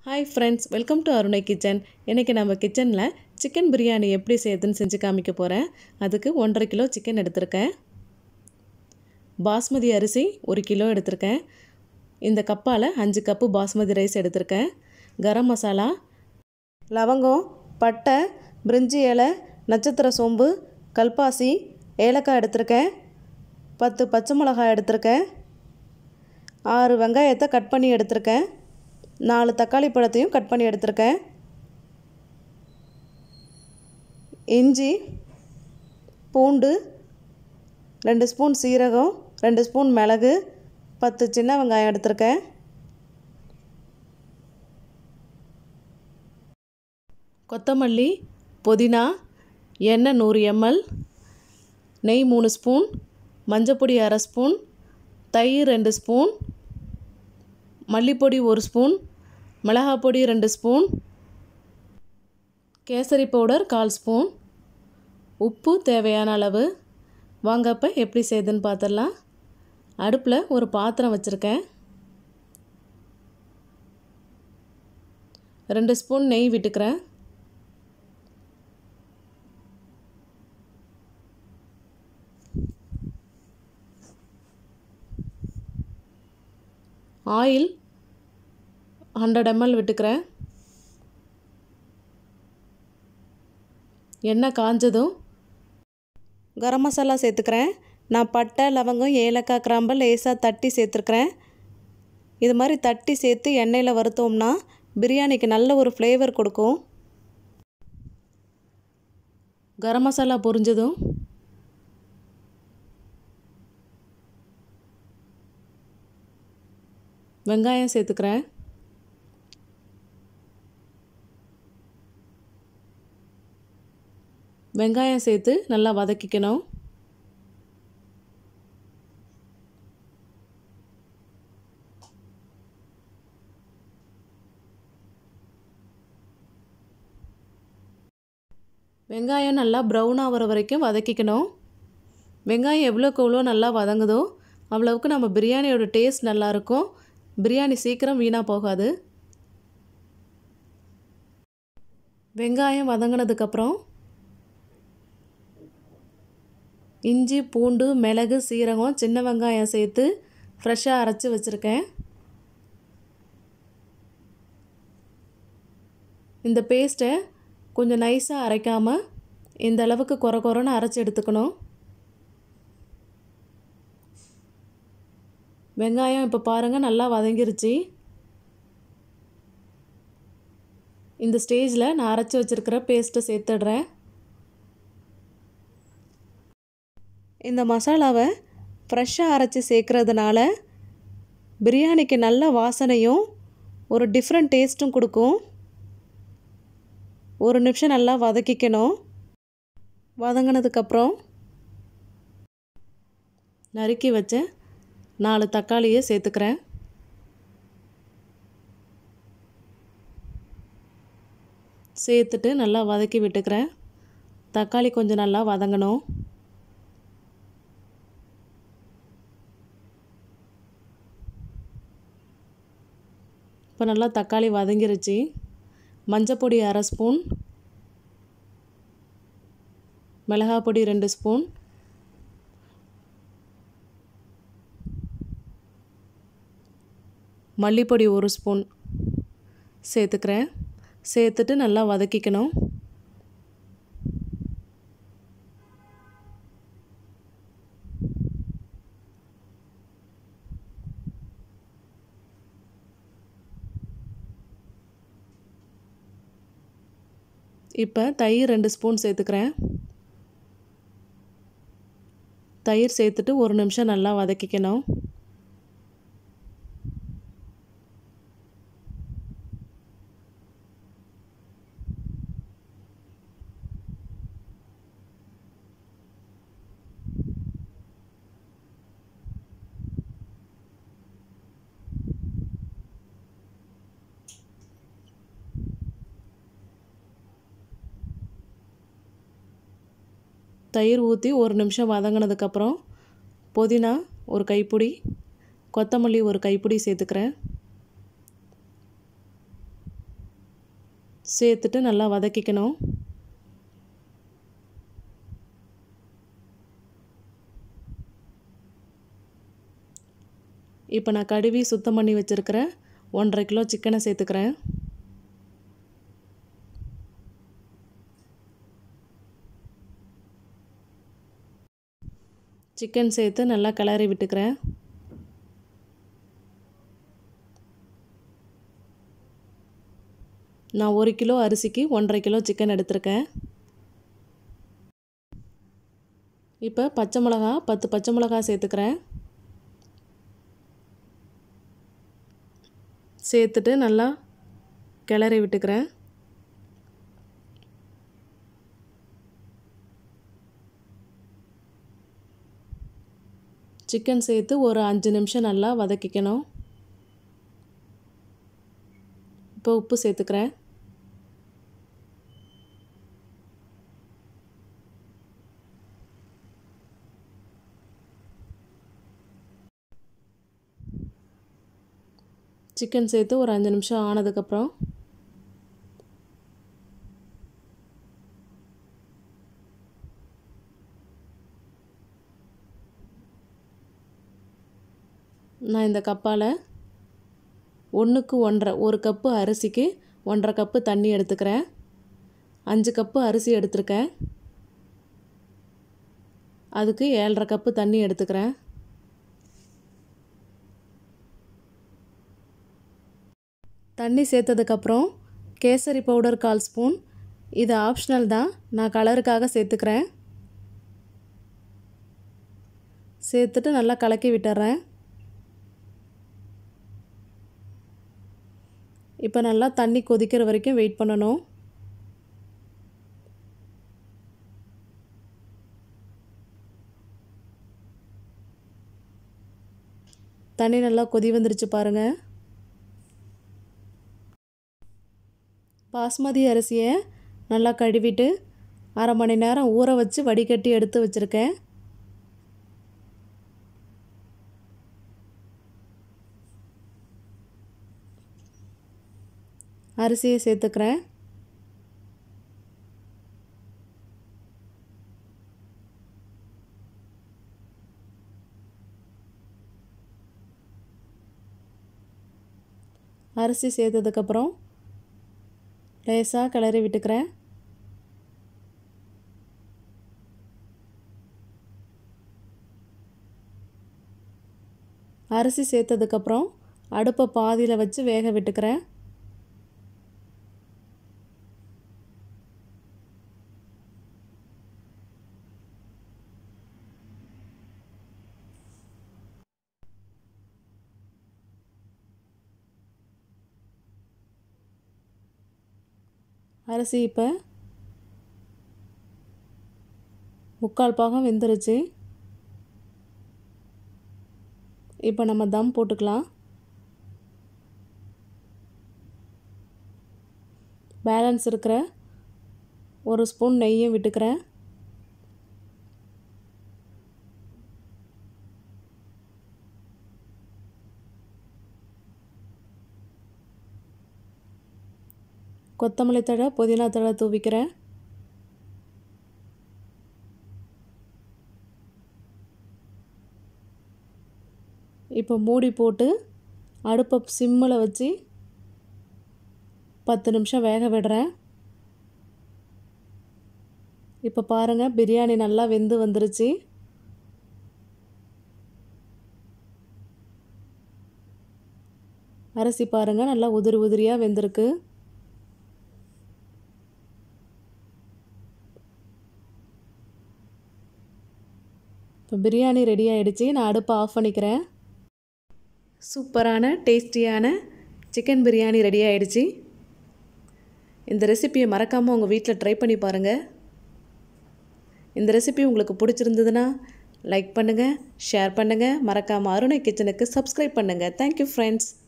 hi friends welcome to Arunai kitchen இன்றைக்கி நம்ம கிச்சனில் சிக்கன் பிரியாணி எப்படி செய்யுதுன்னு செஞ்சு காமிக்க போகிறேன் அதுக்கு ஒன்றரை கிலோ சிக்கன் எடுத்திருக்கேன் பாஸ்மதி அரிசி ஒரு கிலோ எடுத்திருக்கேன் இந்த கப்பால் அஞ்சு கப்பு பாஸ்மதி ரைஸ் எடுத்திருக்கேன் கரம் மசாலா லவங்கம் பட்டை பிரிஞ்சி இலை நட்சத்திர சோம்பு கல்பாசி ஏலக்காய் எடுத்திருக்கேன் பத்து பச்சை மிளகாய் எடுத்திருக்கேன் ஆறு வெங்காயத்தை கட் பண்ணி எடுத்திருக்கேன் நாலு தக்காளி பழத்தையும் கட் பண்ணி எடுத்திருக்கேன் இஞ்சி பூண்டு ரெண்டு ஸ்பூன் சீரகம் ரெண்டு ஸ்பூன் மிளகு பத்து சின்ன வெங்காயம் எடுத்திருக்கேன் கொத்தமல்லி புதினா எண்ணெய் நூறு எம்எல் நெய் மூணு ஸ்பூன் மஞ்சப்பொடி அரை ஸ்பூன் தயிர் ரெண்டு ஸ்பூன் மல்லிப்பொடி ஒரு ஸ்பூன் மிளகாய் பொடி ரெண்டு ஸ்பூன் கேசரி பவுடர் கால் ஸ்பூன் உப்பு தேவையான அளவு வாங்க அப்போ எப்படி செய்யுதுன்னு பார்த்துடலாம் அடுப்பில் ஒரு பாத்திரம் வச்சுருக்கேன் ரெண்டு ஸ்பூன் நெய் விட்டுக்கிறேன் ஆயில் ஹண்ட்ரட் எம்எல் விட்டுக்கிறேன் எண்ணெய் காஞ்சதும் கரம் மசாலா சேர்த்துக்கிறேன் நான் பட்டை லவங்கம் ஏலக்காய் கிராம்பு லேசாக தட்டி சேர்த்துருக்குறேன் இது மாதிரி தட்டி சேர்த்து எண்ணெயில் வறுத்தோம்னா பிரியாணிக்கு நல்ல ஒரு ஃப்ளேவர் கொடுக்கும் கரம் மசாலா பொரிஞ்சதும் வெங்காயம் சேர்த்துக்கிறேன் வெங்காயம் சேர்த்து நல்லா வதக்கிக்கணும் வெங்காயம் நல்லா ப்ரௌன் ஆகிற வரைக்கும் வதக்கிக்கணும் வெங்காயம் எவ்வளோக்கு எவ்வளோ நல்லா வதங்குதோ அவ்வளவுக்கு நம்ம பிரியாணியோட டேஸ்ட் நல்லாயிருக்கும் பிரியாணி சீக்கிரம் வீணாக போகாது வெங்காயம் வதங்கினதுக்கப்புறம் இஞ்சி பூண்டு மிளகு சீரகம் சின்ன வெங்காயம் சேர்த்து ஃப்ரெஷ்ஷாக அரைச்சி வச்சுருக்கேன் இந்த பேஸ்ட்டை கொஞ்சம் நைஸாக அரைக்காமல் இந்த அளவுக்கு குறை குறைன்னு அரைச்சி எடுத்துக்கணும் வெங்காயம் இப்போ பாருங்கள் நல்லா வதங்கிருச்சு இந்த ஸ்டேஜில் நான் அரைச்சி வச்சுருக்கிற பேஸ்ட்டை சேர்த்துடுறேன் இந்த மசாலாவை ஃப்ரெஷ்ஷாக அரைச்சி சேர்க்குறதுனால பிரியாணிக்கு நல்ல வாசனையும் ஒரு டிஃப்ரெண்ட் டேஸ்ட்டும் கொடுக்கும் ஒரு நிமிஷம் நல்லா வதக்கிக்கணும் வதங்கினதுக்கப்புறம் நறுக்கி வச்ச நாலு தக்காளியை சேர்த்துக்கிறேன் சேர்த்துட்டு நல்லா வதக்கி விட்டுக்கிறேன் தக்காளி கொஞ்சம் நல்லா வதங்கணும் இப்போ நல்லா தக்காளி வதங்கிருச்சு மஞ்சப்பொடி அரை ஸ்பூன் மிளகாய் பொடி ரெண்டு ஸ்பூன் மல்லிப்பொடி ஒரு ஸ்பூன் சேர்த்துக்கிறேன் சேர்த்துட்டு நல்லா வதக்கிக்கணும் இப்போ தயிர் ரெண்டு ஸ்பூன் சேர்த்துக்கிறேன் தயிர் சேர்த்துட்டு ஒரு நிமிஷம் நல்லா வதக்கிக்கணும் தயிர் ஊற்றி ஒரு நிமிஷம் வதங்கினதுக்கப்புறம் புதினா ஒரு கைப்பிடி கொத்தமல்லி ஒரு கைப்பிடி சேர்த்துக்கிறேன் சேர்த்துட்டு நல்லா வதக்கிக்கணும் இப்போ நான் கழுவி சுத்தம் பண்ணி வச்சுருக்கிற ஒன்றரை கிலோ சிக்கனை சேர்த்துக்கிறேன் சிக்கன் சேர்த்து நல்லா கிளறி விட்டுக்கிறேன் நான் ஒரு கிலோ அரிசிக்கு ஒன்றரை கிலோ சிக்கன் எடுத்திருக்கேன் இப்போ பச்சை மிளகா பத்து பச்சை மிளகா சேர்த்துக்கிறேன் சேர்த்துட்டு நல்லா கிளறி விட்டுக்கிறேன் சிக்கன் சேர்த்து ஒரு அஞ்சு நிமிஷம் நல்லா வதக்கிக்கணும் இப்போ உப்பு சேர்த்துக்கிறேன் சிக்கன் சேர்த்து ஒரு அஞ்சு நிமிஷம் ஆனதுக்கப்புறம் நான் இந்த கப்பால் ஒன்றுக்கு ஒன்றரை ஒரு கப்பு அரிசிக்கு ஒன்றரை கப்பு தண்ணி எடுத்துக்கிறேன் அஞ்சு கப்பு அரிசி எடுத்துருக்கேன் அதுக்கு ஏழரை கப்பு தண்ணி எடுத்துக்கிறேன் தண்ணி சேர்த்ததுக்கப்புறம் கேசரி பவுடர் கால் ஸ்பூன் இது ஆப்ஷனல் தான் நான் கலருக்காக சேர்த்துக்கிறேன் சேர்த்துட்டு நல்லா கலக்கி விட்டுறேன் இப்போ நல்லா தண்ணி கொதிக்கிற வரைக்கும் வெயிட் பண்ணணும் தண்ணி நல்லா கொதி வந்துருச்சு பாருங்கள் பாஸ்மதி அரிசியை நல்லா கழுவிட்டு அரை மணி நேரம் ஊற வச்சு வடிகட்டி எடுத்து வச்சுருக்கேன் அரிசியை சேர்த்துக்கிறேன் அரிசி சேர்த்ததுக்கப்புறம் லேசாக கிளறி விட்டுக்கிறேன் அரிசி சேர்த்ததுக்கப்புறம் அடுப்பை பாதியில் வச்சு வேக விட்டுக்கிறேன் அரிசி இப்போ முக்கால் பாகம் வெந்துருச்சு இப்போ நம்ம தம் போட்டுக்கலாம் பேலன்ஸ் இருக்கிற ஒரு ஸ்பூன் நெய்யும் விட்டுக்கிறேன் கொத்தமல்லி தழை புதினா தழை தூவிக்கிறேன் இப்போ மூடி போட்டு அடுப்பை சிம்மில் வச்சு பத்து நிமிஷம் வேக விடுறேன் இப்போ பாருங்கள் பிரியாணி நல்லா வெந்து வந்துருச்சு அரிசி பாருங்கள் நல்லா உதிரி உதிரியாக வெந்திருக்கு இப்போ பிரியாணி ரெடி ஆகிடுச்சு நான் அடுப்பை ஆஃப் பண்ணிக்கிறேன் சூப்பரான டேஸ்டியான சிக்கன் பிரியாணி ரெடி ஆகிடுச்சு இந்த ரெசிப்பியை மறக்காமல் உங்கள் வீட்டில் ட்ரை பண்ணி பாருங்கள் இந்த ரெசிபி உங்களுக்கு பிடிச்சிருந்ததுன்னா லைக் பண்ணுங்கள் ஷேர் பண்ணுங்கள் மறக்காமல் அருணை கிச்சனுக்கு சப்ஸ்கிரைப் பண்ணுங்கள் தேங்க்யூ ஃப்ரெண்ட்ஸ்